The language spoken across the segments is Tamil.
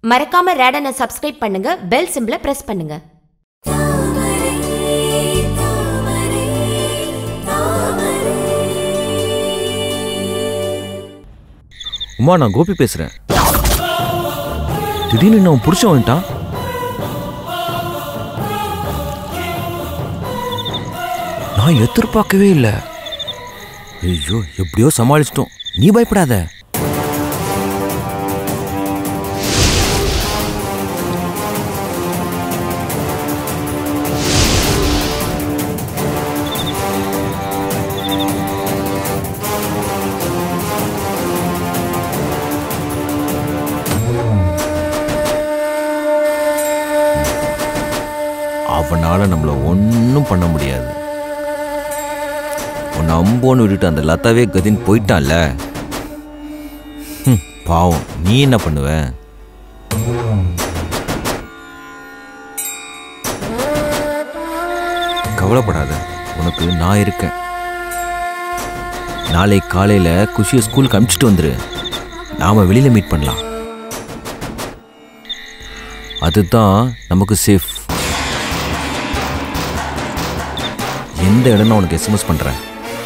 மறக்காம ரேடனை சப்ஸ்கிரைப் பண்ணுங்க பெல் சிம்பிளை பிரஸ் பண்ணுங்க உமா நான் கோபி பேசுறேன் திடீர்னு நான் புருஷன் வந்துட்டான் நான் எதிர்பார்க்கவே இல்லை ஐயோ எப்படியோ சமாளிச்சிட்டோம் நீ பயப்படாத அவனால நம்மள ஒன்றும் பண்ண முடியாது உன்னை அம்போன்னு விட்டுட்டு அந்த லதாவே கதின்னு போயிட்டான்ல ஹம், பாவம் நீ என்ன பண்ணுவ கவலைப்படாத உனக்கு நான் இருக்கேன் நாளை காலையில குஷியை ஸ்கூலுக்கு அனுப்பிச்சிட்டு வந்துரு நாம வெளியில மீட் பண்ணலாம் அதுதான் நமக்கு சேஃப் எந்த இடம் நான் உனக்கு எஸ்எம்எஸ் பண்றேன்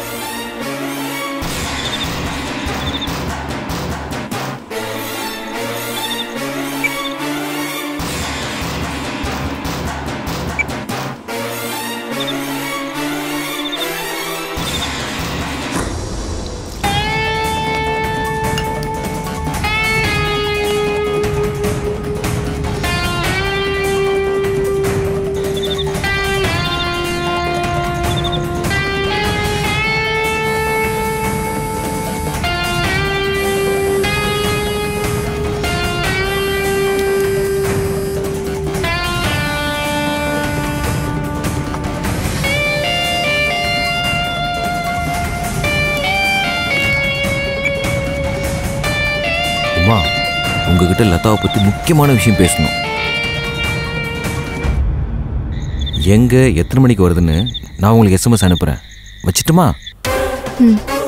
உமா உங்ககிட்ட லதாவை பத்தி முக்கியமான விஷயம் பேசணும் எங்க எத்தனை மணிக்கு வருதுன்னு நான் உங்களுக்கு எஸ்எம்எஸ் அனுப்புறேன் வச்சிட்டுமா ம்